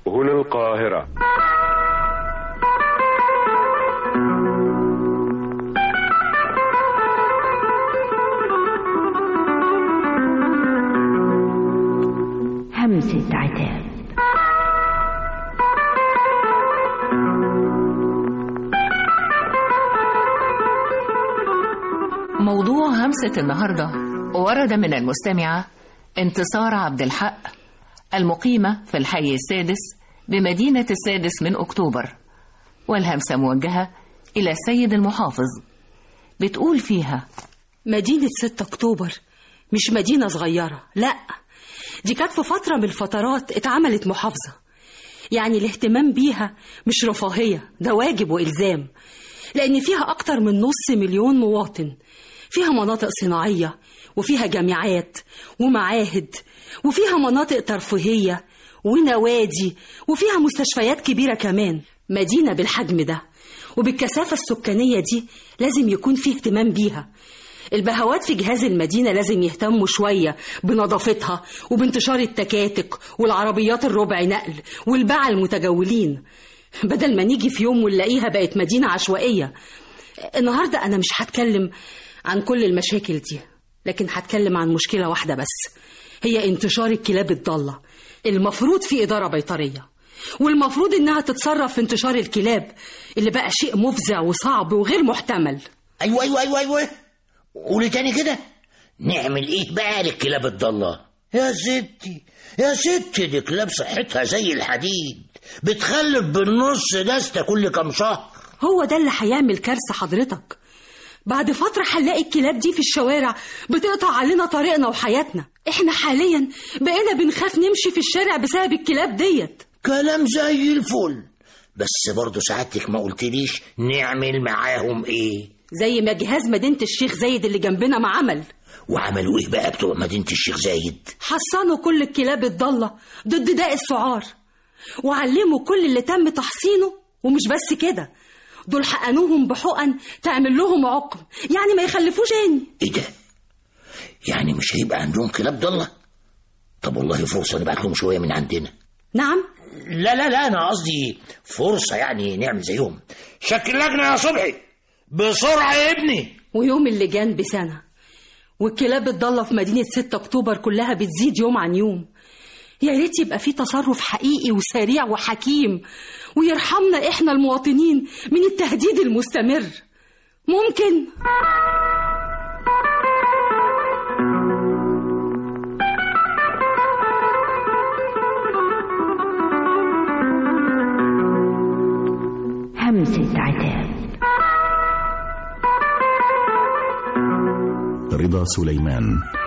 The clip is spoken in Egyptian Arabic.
هنا القاهرة همسة عتاب موضوع همسة النهاردة ورد من المستمعة انتصار عبد الحق المقيمة في الحي السادس بمدينة السادس من أكتوبر والهمسة موجهة إلى السيد المحافظ بتقول فيها مدينة 6 أكتوبر مش مدينة صغيرة لا دي كانت في فترة من الفترات اتعملت محافظة يعني الاهتمام بيها مش رفاهية ده واجب وإلزام لأن فيها أكتر من نص مليون مواطن فيها مناطق صناعية وفيها جامعات ومعاهد وفيها مناطق ترفيهية ونوادي وفيها مستشفيات كبيرة كمان مدينة بالحجم ده وبالكثافة السكانية دي لازم يكون فيه اهتمام بيها البهوات في جهاز المدينة لازم يهتموا شوية بنظافتها وبانتشار التكاتك والعربيات الربع نقل والباعة المتجولين بدل ما نيجي في يوم ونلاقيها بقت مدينة عشوائية النهاردة أنا مش هتكلم عن كل المشاكل دي لكن هتكلم عن مشكلة واحدة بس هي انتشار الكلاب الضالة المفروض في إدارة بيطرية والمفروض إنها تتصرف في انتشار الكلاب اللي بقى شيء مفزع وصعب وغير محتمل ايوه ايوه ايوه ايوه قولي تاني كده نعمل ايه بقى للكلاب الضالة يا ستي يا ستي دي كلاب صحتها زي الحديد بتخلف بالنص دستة كل كام شهر هو ده اللي هيعمل كارثة حضرتك بعد فترة هنلاقي الكلاب دي في الشوارع بتقطع علينا طريقنا وحياتنا احنا حاليا بقينا بنخاف نمشي في الشارع بسبب الكلاب ديت كلام زي الفل بس برضه سعادتك ما قلتليش نعمل معاهم ايه زي ما جهاز مدينة الشيخ زايد اللي جنبنا ما عمل وعملوا ايه بقى بتوع مدينة الشيخ زايد حصنوا كل الكلاب الضالة ضد داء السعار وعلموا كل اللي تم تحصينه ومش بس كده دول حقنوهم بحقن تعمل لهم عقم يعني ما يخلفوش تاني ايه ده يعني مش هيبقى عندهم كلاب ضالة طب والله فرصة نبعت لهم شوية من عندنا نعم لا لا لا انا قصدي فرصة يعني نعمل زيهم شكل لجنة يا صبحي بسرعة يا ابني ويوم اللجان بسنة والكلاب الضالة في مدينة 6 أكتوبر كلها بتزيد يوم عن يوم يا ريت يبقى في تصرف حقيقي وسريع وحكيم ويرحمنا إحنا المواطنين من التهديد المستمر ممكن همسة عتاب رضا سليمان